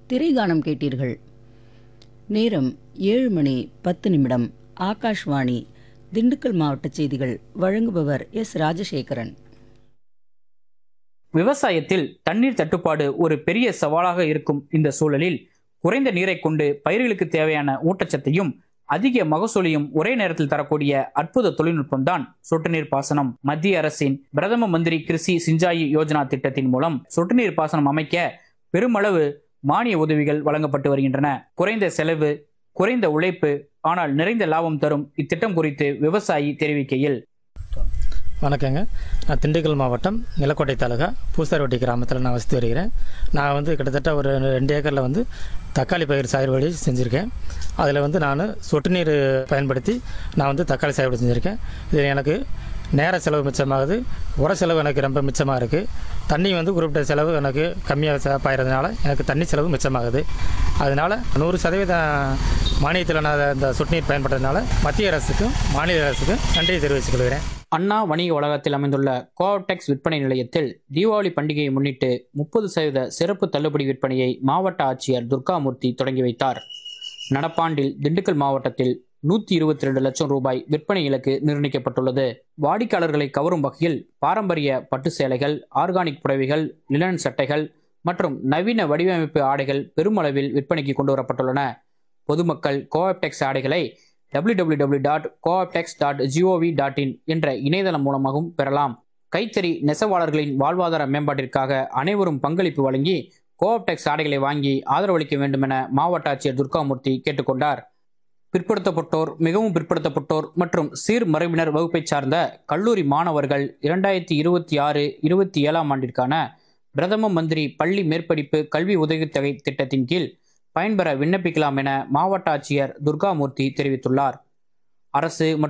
திரைகானம் கேட்டீர்கள் நேரம் ஏழு மணி பத்து நிமிடம் ஆகாஷ்வாணி திண்டுக்கல் மாவட்ட செய்திகள் வழங்குபவர் எஸ் ராஜசேகரன் விவசாயத்தில் தண்ணீர் தட்டுப்பாடு ஒரு பெரிய சவாலாக இருக்கும் இந்த சூழலில் குறைந்த நீரை கொண்டு பயிர்களுக்கு தேவையான ஊட்டச்சத்தையும் அதிக மகசூலையும் ஒரே நேரத்தில் தரக்கூடிய அற்புத தொழில்நுட்பம் தான் சொட்டு நீர் பாசனம் மத்திய அரசின் பிரதம மந்திரி கிருஷி சிஞ்சாயி யோஜனா திட்டத்தின் மூலம் சொட்டு நீர் பாசனம் அமைக்க பெருமளவு மானிய உதவிகள் வழங்கப்பட்டு வருகின்றன குறைந்த செலவு குறைந்த உழைப்பு ஆனால் நிறைந்த லாபம் தரும் இத்திட்டம் குறித்து விவசாயி தெரிவிக்கையில் வணக்கங்க நான் திண்டுக்கல் மாவட்டம் நிலக்கோட்டை தாலுகா பூசார்வட்டி கிராமத்தில் நான் வசித்து வருகிறேன் நான் வந்து கிட்டத்தட்ட ஒரு ரெண்டு ஏக்கரில் வந்து தக்காளி பயிர் சாகுபடி செஞ்சுருக்கேன் அதில் வந்து நான் சொட்டு நீர் பயன்படுத்தி நான் வந்து தக்காளி சாகுபடி செஞ்சுருக்கேன் இது எனக்கு நேர செலவு மிச்சமாகுது உர செலவு எனக்கு ரொம்ப மிச்சமாக இருக்குது தண்ணி வந்து குறிப்பிட்ட செலவு எனக்கு கம்மியாக பாயறதுனால எனக்கு தண்ணி செலவு மிச்சமாகுது அதனால் நூறு சதவீதம் மானியத்தில் நான் இந்த சொட்டு நீர் பயன்படுறதுனால மத்திய அரசுக்கும் மாநில அரசுக்கும் நன்றியை தெரிவித்துக் கொள்கிறேன் அண்ணா வணிக வளாகத்தில் அமைந்துள்ள கோஆப்டெக்ஸ் விற்பனை நிலையத்தில் தீபாவளி பண்டிகையை முன்னிட்டு முப்பது சதவீத சிறப்பு தள்ளுபடி விற்பனையை மாவட்ட ஆட்சியர் துர்காமூர்த்தி தொடங்கி வைத்தார் நடப்பாண்டில் திண்டுக்கல் மாவட்டத்தில் நூற்றி இருபத்தி ரெண்டு லட்சம் ரூபாய் விற்பனை இலக்கு நிர்ணயிக்கப்பட்டுள்ளது வாடிக்கையாளர்களை கவரும் வகையில் பாரம்பரிய பட்டு சேலைகள் ஆர்கானிக் புடவைகள் லினன் சட்டைகள் மற்றும் நவீன வடிவமைப்பு ஆடைகள் பெருமளவில் விற்பனைக்கு கொண்டு வரப்பட்டுள்ளன பொதுமக்கள் கோஆப்டெக்ஸ் ஆடைகளை www.cooptex.gov.in dot dot gov dot in என்ற இணையதளம் மூலமாகவும் பெறலாம் கைத்தறி நெசவாளர்களின் வாழ்வாதார மேம்பாட்டிற்காக அனைவரும் பங்களிப்பு வழங்கி கோஆப்டெக்ஸ் ஆடைகளை வாங்கி ஆதரவளிக்க வேண்டும் என மாவட்ட ஆட்சியர் துர்காமூர்த்தி கேட்டுக்கொண்டார் பிற்படுத்தப்பட்டோர் மிகவும் பிற்படுத்தப்பட்டோர் மற்றும் சீர்மரபினர் வகுப்பைச் சார்ந்த கல்லூரி மாணவர்கள் இரண்டாயிரத்தி இருபத்தி ஆறு இருபத்தி ஏழாம் ஆண்டிற்கான பிரதம மந்திரி பள்ளி மேற்படிப்பு கல்வி உதவித்தொகை திட்டத்தின் கீழ் பயன்பெற விண்ணப்பிக்கலாம் என மாவட்ட ஆட்சியர் துர்காமூர்த்தி தெரிவித்துள்ளார் அரசு மற்றும்